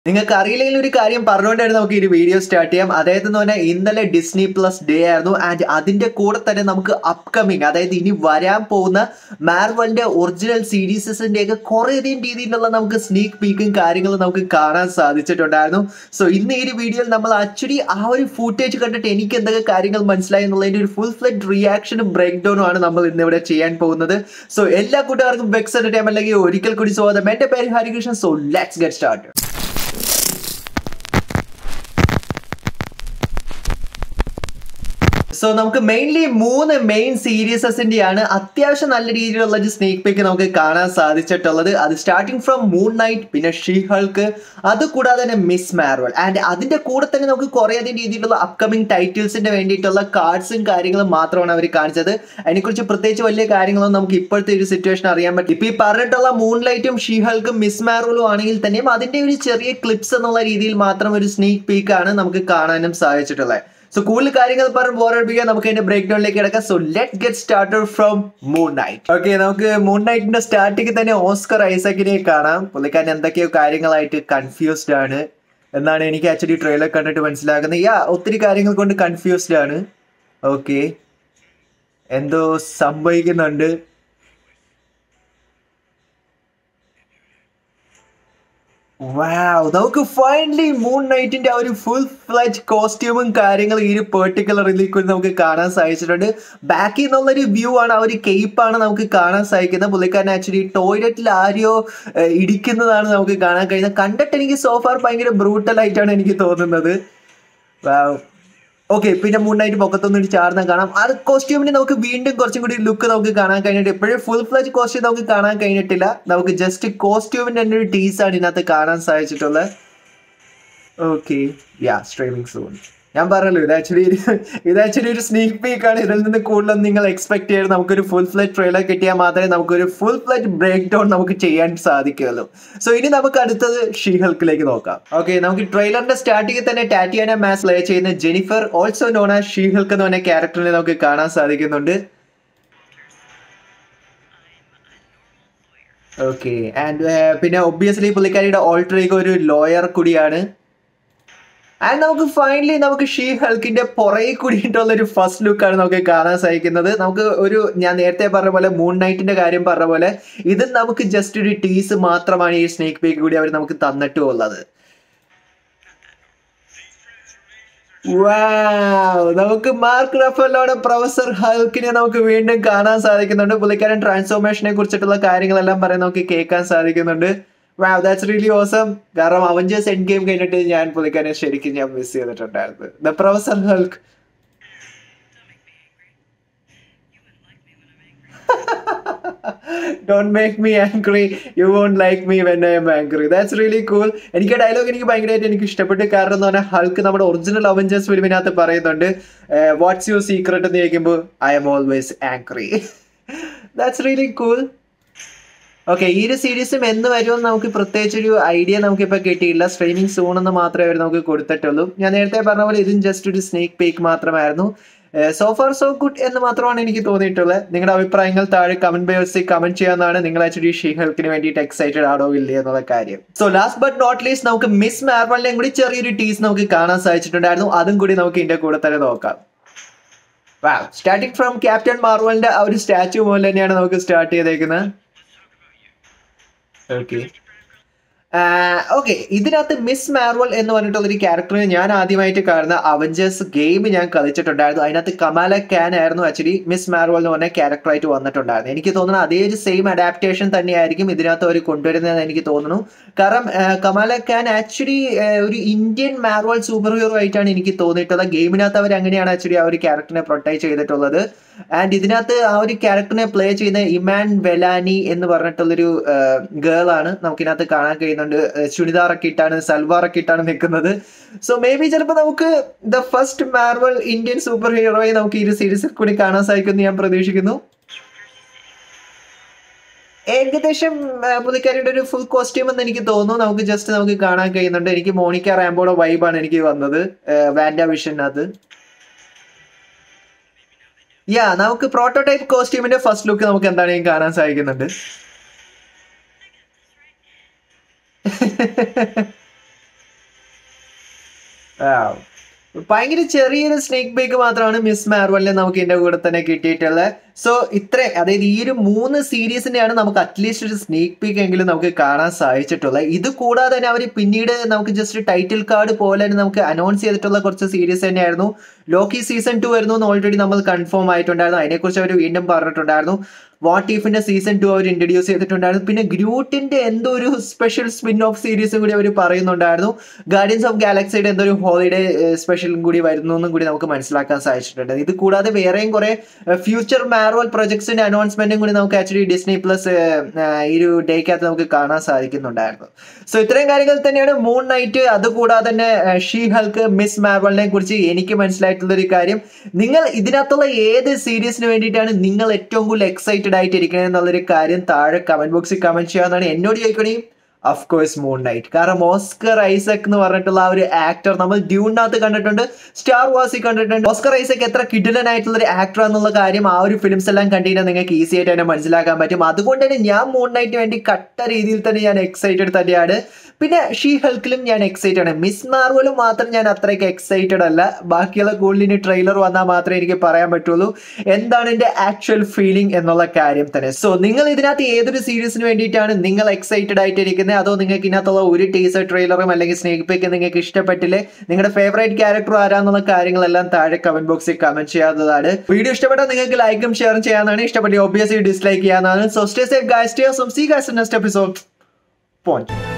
നിങ്ങൾക്ക് അറിയില്ലെങ്കിൽ ഒരു കാര്യം പറഞ്ഞുകൊണ്ടാണ് നമുക്ക് ഈ വീഡിയോ സ്റ്റാർട്ട് ചെയ്യാം അതായത് എന്ന് പറഞ്ഞാൽ ഇന്നലെ ഡിസ്നി പ്ലസ് ഡേ ആയിരുന്നു ആൻഡ് അതിന്റെ കൂടെ തന്നെ നമുക്ക് അപ്കമിങ് അതായത് ഇനി വരാൻ പോകുന്ന മാർവലിന്റെ ഒറിജിനൽ സീരീസസിന്റെ ഒക്കെ കുറേയധികം രീതിയിലുള്ള നമുക്ക് സ്നീക്ക് പീക്കും കാര്യങ്ങളും നമുക്ക് കാണാൻ സാധിച്ചിട്ടുണ്ടായിരുന്നു സോ ഇന്ന് ഈ ഒരു വീഡിയോയിൽ നമ്മൾ ആക്ച്വലി ആ ഒരു ഫൂട്ടേജ് കണ്ടിട്ട് എനിക്ക് എന്തൊക്കെ കാര്യങ്ങൾ മനസ്സിലായി എന്നുള്ളതിന്റെ ഒരു ഫുൾ ഫ്ലെഡ് റിയാക്ഷനും ബ്രേക്ക് ഡൗണും ആണ് നമ്മൾ ഇന്നിവിടെ ചെയ്യാൻ പോകുന്നത് സോ എല്ലാ കൂട്ടുകാർക്കും വെക്സ് എന്റർടൈൻമെന്റ് അല്ലെങ്കിൽ ഒരിക്കൽ കൂടി സ്വാഗതം എന്റെ പേര് Harikrishnan so let's get start so നമുക്ക് മെയിൻലി മൂന്ന് മെയിൻ സീരീസസിന്റെയാണ് അത്യാവശ്യം നല്ല രീതിയിലുള്ള ഒരു സ്നേക്ക് പിക്ക് നമുക്ക് കാണാൻ സാധിച്ചിട്ടുള്ളത് അത് സ്റ്റാർട്ടിങ് ഫ്രം മൂൺ നൈറ്റ് പിന്നെ ഷീ ഹൾക്ക് അത് കൂടാതെ തന്നെ മിസ് മാർവൽ ആൻഡ് അതിന്റെ കൂടെ തന്നെ നമുക്ക് കുറേയധികം രീതിയിലുള്ള അപ്കമിങ് ടൈറ്റിൽസിന്റെ വേണ്ടിയിട്ടുള്ള കാർഡ്സും കാര്യങ്ങളും മാത്രമാണ് അവർ കാണിച്ചത് അതിനെക്കുറിച്ച് പ്രത്യേകിച്ച് വലിയ കാര്യങ്ങളൊന്നും നമുക്ക് ഇപ്പോഴത്തെ ഒരു സിറ്റുവേഷൻ അറിയാൻ പറ്റും ഇപ്പൊ ഈ പറഞ്ഞിട്ടുള്ള മൂൺ ലൈറ്റും ഷീ ഹൾക്കും മിസ് മാർവലും ആണെങ്കിൽ തന്നെയും അതിന്റെ ഒരു ചെറിയ ക്ലിപ്സ് എന്നുള്ള രീതിയിൽ മാത്രം ഒരു സ്നേക്ക് പീക്കാണ് നമുക്ക് കാണാനും സാധിച്ചിട്ടുള്ളത് സോ കൂടുതൽ കാര്യങ്ങൾ പറഞ്ഞ് ബോറടിപ്പിക്കാൻ നമുക്ക് അതിന്റെ ബ്രേക്ക് ഡൗണിലേക്ക് കിടക്കാം so let get started from Moon Knight okay നമുക്ക് മൂൺ നൈറ്റിന്റെ സ്റ്റാർട്ടിങ് തന്നെ ഓസ്കർ ഐസക്കിനെ കാണാം പുള്ളിക്കാരൻ എന്തൊക്കെയോ കാര്യങ്ങളായിട്ട് കൺഫ്യൂസ്ഡ് ആണ് എന്നാണ് എനിക്ക് ആക്ച്വലി ട്രെയിലർ കണ്ടിട്ട് മനസ്സിലാക്കുന്നത് യാ ഒത്തിരി കാര്യങ്ങൾ കൊണ്ട് കൺഫ്യൂസ്ഡ് ആണ് ഓക്കെ എന്തോ സംഭവിക്കുന്നുണ്ട് വാവ് നമുക്ക് ഫൈനലി മൂൺ നൈറ്റിന്റെ ആ ഒരു ഫുൾ ഫ്ലജ് കോസ്റ്റ്യൂമും കാര്യങ്ങളും ഈ ഒരു പെർട്ടിക്കുലർ ഇതിൽ നമുക്ക് കാണാൻ സാധിച്ചിട്ടുണ്ട് ബാക്കിൽ നിന്നുള്ളൊരു വ്യൂ ആണ് ആ ഒരു കേപ്പാണ് നമുക്ക് കാണാൻ സാധിക്കുന്നത് പുള്ളിക്കാരൻ ആക്ച്വലി ടോയ്ലറ്റിൽ ആരെയോ ഏഹ്, ഇടിക്കുന്നതാണ് നമുക്ക് കാണാൻ കഴിയുന്നത് കണ്ടിട്ട് എനിക്ക് സോഫാർ ഭയങ്കര ബ്രൂട്ടൽ ആയിട്ടാണ് എനിക്ക് തോന്നുന്നത് വാവ് ഓക്കെ പിന്നെ മൂന്നായിട്ട് പൊക്കത്തൊന്നും ചാർന്ന് കാണാം ആ കോസ്റ്റ്യൂമിന് നമുക്ക് വീണ്ടും കുറച്ചും കൂടി ലുക്ക് നമുക്ക് കാണാൻ കഴിഞ്ഞിട്ട് എപ്പോഴും ഫുൾ ഫ്ലജ് കോസ്റ്റ്യൂം നമുക്ക് കാണാൻ കഴിഞ്ഞിട്ടില്ല നമുക്ക് ജസ്റ്റ് കോസ്റ്റ്യൂമിന്റെ തന്നെ ഒരു ടീസാണ് ഇതിനകത്ത് കാണാൻ സാധിച്ചിട്ടുള്ളത് ഓക്കെ യാ സ്ട്രീമിംഗ് സൂൺ ഞാൻ പറഞ്ഞല്ലോ ഇത് ആക്ച്വലി ഇത് ആക്ച്വലി ഒരു സ്നീക്ക് പീക്ക് ആണ് ഇതിൽ നിന്ന് കൂടുതലൊന്നും നിങ്ങൾ എക്സ്പെക്ട് ചെയ്ത് നമുക്കൊരു ഫുൾ ഫ്ലഡ് ട്രെയിലർ കിട്ടിയാൽ മാത്രമേ നമുക്കൊരു ഫുൾ ഫ്ലഡ് ബ്രേക്ക് ഡൗൺ നമുക്ക് ചെയ്യാൻ സാധിക്കുകയുള്ളൂ സോ ഇനി നമുക്ക് അടുത്തത് ഷീഹൽക്കിലേക്ക് നോക്കാം ഓക്കെ നമുക്ക് ട്രെയിലറിന്റെ സ്റ്റാർട്ടിങ്ങിൽ തന്നെ ടാറ്റിയാന മാസ് പ്ലേ ചെയ്യുന്ന ജെനിഫർ ഓൾസോ നോൺ ആ ഷീഹൽക്ക് എന്ന് പറഞ്ഞ ക്യാരക്ടറിനെ നമുക്ക് കാണാൻ സാധിക്കുന്നുണ്ട് ഓക്കെ ആൻഡ് പിന്നെ ഒബ്വിയസ്ലി പുള്ളിക്കാരിയുടെ ഓൾട്ടറേക്ക് ഒരു ലോയർ കൂടിയാണ് ആൻഡ് നമുക്ക് ഫൈനലി നമുക്ക് ഷീ ഹൾക്കിന്റെ പുറകെ കൂടിയിട്ടുള്ള ഒരു ഫസ്റ്റ് ലുക്കാണ് നമുക്ക് കാണാൻ സാധിക്കുന്നത് നമുക്ക് ഒരു ഞാൻ നേരത്തെ പറഞ്ഞ പോലെ മൂൺ നൈറ്റിന്റെ കാര്യം പറഞ്ഞ പോലെ ഇത് നമുക്ക് ജസ്റ്റ് ഒരു ടീസ് മാത്രമാണ് ഈ സ്നേക്ക് പീക്ക് കൂടി അവർ നമുക്ക് തന്നിട്ടും ഉള്ളത് വാവ് നമുക്ക് മാർക്ക് റഫലോടെ പ്രൊഫസർ ഹൾക്കിനെ നമുക്ക് വീണ്ടും കാണാൻ സാധിക്കുന്നുണ്ട് പുള്ളിക്കാരൻ ട്രാൻസ്ഫോർമേഷനെ കുറിച്ചിട്ടുള്ള കാര്യങ്ങളെല്ലാം പറയാൻ നമുക്ക് കേൾക്കാൻ സാധിക്കുന്നുണ്ട് വാവ് ദാറ്റ്സ് റിയലി ഓസം കാരണം അവഞ്ചേഴ്സ് എൻഡ് ഗെയിം കഴിഞ്ഞിട്ട് ഞാൻ പുള്ളിക്കാരനെ ശരിക്കും ഞാൻ മിസ് ചെയ്തിട്ടുണ്ടായിരുന്നു the professor Hulk don't make me angry you won't like me when I am angry that's really cool എനിക്ക് ഡയലോഗ് എനിക്ക് ഭയങ്കരമായിട്ട് എനിക്ക് ഇഷ്ടപ്പെട്ടു കാരണം എന്ന് പറഞ്ഞാൽ ഹൾക്ക് നമ്മുടെ ഒറിജിനൽ അവഞ്ചേഴ്സ് ഫിലിമിനകത്ത് പറയുന്നുണ്ട് വാട്ട്സ് യുവർ സീക്രട്ട് എന്ന് ചോദിക്കുമ്പോൾ I am always angry that's really cool okay ഈ ഒരു സീരീസും എന്ന് വരുമെന്ന് നമുക്ക് പ്രത്യേകിച്ച് ഒരു ഐഡിയ നമുക്കിപ്പോൾ കിട്ടിയില്ല സ്ട്രീമിംഗ് സൂൺ എന്ന് മാത്രമേ അവർ നമുക്ക് കൊടുത്തിട്ടുള്ളൂ ഞാൻ നേരത്തെ പറഞ്ഞ പോലെ ഇതും ജസ്റ്റ് ഒരു സ്നേക്ക് പേക്ക് മാത്രമായിരുന്നു സോ ഫാർ സോ ഗുഡ് എന്ന് മാത്രമാണ് എനിക്ക് തോന്നിയിട്ടുള്ളത് നിങ്ങളുടെ അഭിപ്രായങ്ങൾ താഴെ കമന്റ് ബോക്സിൽ കമന്റ് ചെയ്യാവുന്നതാണ് നിങ്ങൾ ആക്ച്വലി ഷീ ഹെൽക്കിന് വേണ്ടിയിട്ട് എക്സൈറ്റഡ് ആണോ ഇല്ലേ എന്നുള്ള കാര്യം so last but not least നമുക്ക് മിസ് മാർവലിനെയും കൂടി ചെറിയൊരു ടീസ് നമുക്ക് കാണാൻ സാധിച്ചിട്ടുണ്ടായിരുന്നു അതും കൂടി നമുക്ക് ഇതിന്റെ കൂടെ തന്നെ നോക്കാം സ്റ്റാർട്ടിങ് ഫ്രം ക്യാപ്റ്റൻ മാർവലിന്റെ ആ ഒരു സ്റ്റാച്യു പോലെ തന്നെയാണ് നമുക്ക് സ്റ്റാർട്ട് ചെയ്തേക്കുന്നത് ഓക്കെ ഓക്കെ ഇതിനകത്ത് മിസ് മാർവൽ എന്ന് പറഞ്ഞിട്ടുള്ള ഒരു ക്യാരക്ടറിനെ ഞാൻ ആദ്യമായിട്ട് കാണുന്ന അവഞ്ചേഴ്സ് ഗെയിം ഞാൻ കളിച്ചിട്ടുണ്ടായിരുന്നു അതിനകത്ത് കമാല ക്യാൻ ആയിരുന്നു ആക്ച്വലി മിസ് മാർവൽ എന്ന് പറഞ്ഞ ക്യാരക്ടറായിട്ട് വന്നിട്ടുണ്ടായിരുന്നു എനിക്ക് തോന്നുന്നു അതേ ഒരു സെയിം അഡാപ്റ്റേഷൻ തന്നെയായിരിക്കും ഇതിനകത്ത് അവർ കൊണ്ടുവരുന്നതെന്ന് എനിക്ക് തോന്നുന്നു കാരണം ആ, കമാല ഖാൻ ആക്ച്വലി ഒരു ഇന്ത്യൻ മാർവൽ സൂപ്പർ ഹീറോ ആയിട്ടാണ് എനിക്ക് തോന്നിയിട്ടുള്ളത് ഗെയിമിനകത്ത് അവർ അങ്ങനെയാണ് ആക്ച്വലി ആ ഒരു ക്യാരക്ടറിനെ പ്രൊട്ടക്ട് ചെയ്തിട്ടുള്ളത് ആൻഡ് ഇതിനകത്ത് ആ ഒരു ക്യാരക്ടറിനെ പ്ലേ ചെയ്യുന്ന ഇമാൻ വെലാനി എന്ന് പറഞ്ഞിട്ടുള്ളൊരു ഗേൾ ആണ് നമുക്കിതിനകത്ത് കാണാൻ കഴിയുന്നുണ്ട് ഏഹ് ചുരിദാറൊക്കെ ഇട്ടാണ് സൽവാറൊക്കെ ഇട്ടാണ് നിൽക്കുന്നത് സോ മേ ബി ചിലപ്പോൾ നമുക്ക് the first Marvel Indian super ഹീറോയെ നമുക്ക് ഈ ഒരു സീരീസിൽ കൂടി കാണാൻ സാധിക്കുമെന്ന് ഞാൻ പ്രതീക്ഷിക്കുന്നു ഏകദേശം ആ, പുള്ളിക്കാരിയുടെ ഒരു ഫുൾ കോസ്റ്റ്യൂം എന്ന് എനിക്ക് തോന്നുന്നു നമുക്ക് ജസ്റ്റ് നമുക്ക് കാണാൻ കഴിയുന്നുണ്ട് എനിക്ക് മോണിക്ക റാംബോയുടെ വൈബാണ് എനിക്ക് വന്നത് വാൻഡ വിഷനകത്ത് യാ നമുക്ക് പ്രോട്ടോടൈപ്പ് കോസ്റ്റ്യൂമിന്റെ ഫസ്റ്റ് ലുക്ക് നമുക്ക് എന്താണെങ്കിലും കാണാൻ സാധിക്കുന്നുണ്ട് Wow. ഭയങ്കര ചെറിയൊരു സ്നേക്ക് ബേക്ക് മാത്രമാണ് മിസ് മാർവലിനെ നമുക്ക് ഇതിന്റെ കൂടെ തന്നെ കിട്ടിയിട്ടുള്ളത് സോ ഇത്ര അതായത് ഈ ഒരു മൂന്ന് സീരീസിന്റെയാണ് നമുക്ക് അറ്റ്ലീസ്റ്റ് ഒരു സ്നേക്ക് പീക്ക് എങ്കിലും നമുക്ക് കാണാൻ സാധിച്ചിട്ടുള്ളത് ഇത് കൂടാതെ തന്നെ അവർ പിന്നീട് നമുക്ക് ജസ്റ്റ് ടൈറ്റിൽ കാർഡ് പോലെ തന്നെ നമുക്ക് അനൗൺസ് ചെയ്തിട്ടുള്ള കുറച്ച് സീരീസ് തന്നെയായിരുന്നു ലോക്കി സീസൺ ടു വരുന്നു എന്ന് ഓൾറെഡി നമ്മൾ കൺഫേം ആയിട്ടുണ്ടായിരുന്നു അതിനെക്കുറിച്ച് അവർ വീണ്ടും പറഞ്ഞിട്ടുണ്ടായിരുന്നു വാട്ട് ഈഫിന്റെ സീസൺ ടു അവർ ഇൻട്രൊഡ്യൂസ് ചെയ്തിട്ടുണ്ടായിരുന്നു പിന്നെ ഗ്രൂട്ടിന്റെ എന്തോ ഒരു സ്പെഷ്യൽ സ്പിൻ ഓഫ് സീരീസും കൂടി അവർ പറയുന്നുണ്ടായിരുന്നു ഗാർഡിയൻസ് ഓഫ് ഗാലക്സിയുടെ എന്തോ ഒരു ഹോളിഡേ സ്പെഷ്യലും കൂടി വരുന്നു എന്നും കൂടി നമുക്ക് മനസ്സിലാക്കാൻ സാധിച്ചിട്ടുണ്ട് ഇത് കൂടാതെ വേറെയും കുറെ ഫ്യൂച്ചർ മാർവൽ പ്രൊജക്ട്സിന്റെ അനൗൺസ്മെന്റും കൂടി നമുക്ക് ആക്ച്വലി ഡിസ്നി പ്ലസ് ഈ ഒരു ഡേക്കകത്ത് നമുക്ക് കാണാൻ സാധിക്കുന്നുണ്ടായിരുന്നു സോ ഇത്രയും കാര്യങ്ങൾ തന്നെയാണ് മൂൺ നൈറ്റ് അതുകൂടാതെ തന്നെ ഷീ ഹൾക്ക് മിസ് മാർവലിനെ കുറിച്ച് എനിക്ക് മനസ്സിലായിട്ടുള്ള ഒരു കാര്യം നിങ്ങൾ ഇതിനകത്തുള്ള ഏത് സീരീസിന് വേണ്ടിയിട്ടാണ് നിങ്ങൾ ഏറ്റവും കൂടുതൽ എക്സൈറ്റഡ് ആയിട്ട് ഇരിക്കുന്നത് എന്നുള്ളൊരു കാര്യം താഴെ കമന്റ് ബോക്സിൽ കമന്റ് ചെയ്യാവുന്നതാണ് എന്നോട് ചോദിക്കണേ ഓഫ് കോഴ്സ് മൂൺ നൈറ്റ് കാരണം ഓസ്കർ ഐസക് എന്ന് പറഞ്ഞിട്ടുള്ള ആ ഒരു ആക്ടർ നമ്മൾ ഡ്യൂണിനകത്ത് കണ്ടിട്ടുണ്ട് സ്റ്റാർ വാസിൽ കണ്ടിട്ടുണ്ട് ഓസ്കർ ഐസക് എത്ര കിഡിലനായിട്ടുള്ള ഒരു ആക്ടർ എന്നുള്ള കാര്യം ആ ഒരു ഫിലിംസ് എല്ലാം കണ്ടുകഴിഞ്ഞാൽ നിങ്ങൾക്ക് ഈസി ആയിട്ട് തന്നെ മനസ്സിലാക്കാൻ പറ്റും അതുകൊണ്ട് തന്നെ ഞാൻ മൂൺ നൈറ്റിന് വേണ്ടി കട്ട രീതിയിൽ തന്നെ ഞാൻ എക്സൈറ്റഡ് തന്നെയാണ് പിന്നെ ഷീ ഹെൽക്കിലും ഞാൻ എക്സൈറ്റഡ് ആണ് മിസ് മാർവലും മാത്രം ഞാൻ അത്രയ്ക്ക് എക്സൈറ്റഡ് അല്ല ബാക്കിയുള്ള കൂടുതലിന് ട്രെയിലർ വന്നാൽ മാത്രമേ എനിക്ക് പറയാൻ പറ്റുള്ളൂ എന്താണ് എൻ്റെ ആക്ച്വൽ ഫീലിംഗ് എന്നുള്ള കാര്യം തന്നെ സോ നിങ്ങൾ ഇതിനകത്ത് ഏതൊരു സീരീസിന് വേണ്ടിയിട്ടാണ് നിങ്ങൾ എക്സൈറ്റഡ് ആയിട്ട് ഇരിക്കുന്നത് അതോ നിങ്ങൾക്ക് ഇതിനകത്തുള്ള ഒരു ടീസർ ട്രെയിലറും അല്ലെങ്കിൽ സ്നേക് പേക്ക് നിങ്ങൾക്ക് ഇഷ്ടപ്പെട്ടില്ലേ നിങ്ങളുടെ ഫേവറേറ്റ് ക്യാരക്ടർ ആരാന്നുള്ള കാര്യങ്ങളെല്ലാം താഴെ കമന്റ് ബോക്സിൽ കമന്റ് ചെയ്യാവുന്നതാണ് വീഡിയോ ഇഷ്ടപ്പെട്ടാൽ നിങ്ങൾക്ക് ലൈക്കും ഷെയറും ചെയ്യാനാണ് ഇഷ്ടപ്പെട്ട ഒബിയസ്ലി ഡിസ്ലൈക്ക് ചെയ്യാനാണ് so stay safe guys stay so see guys next episode point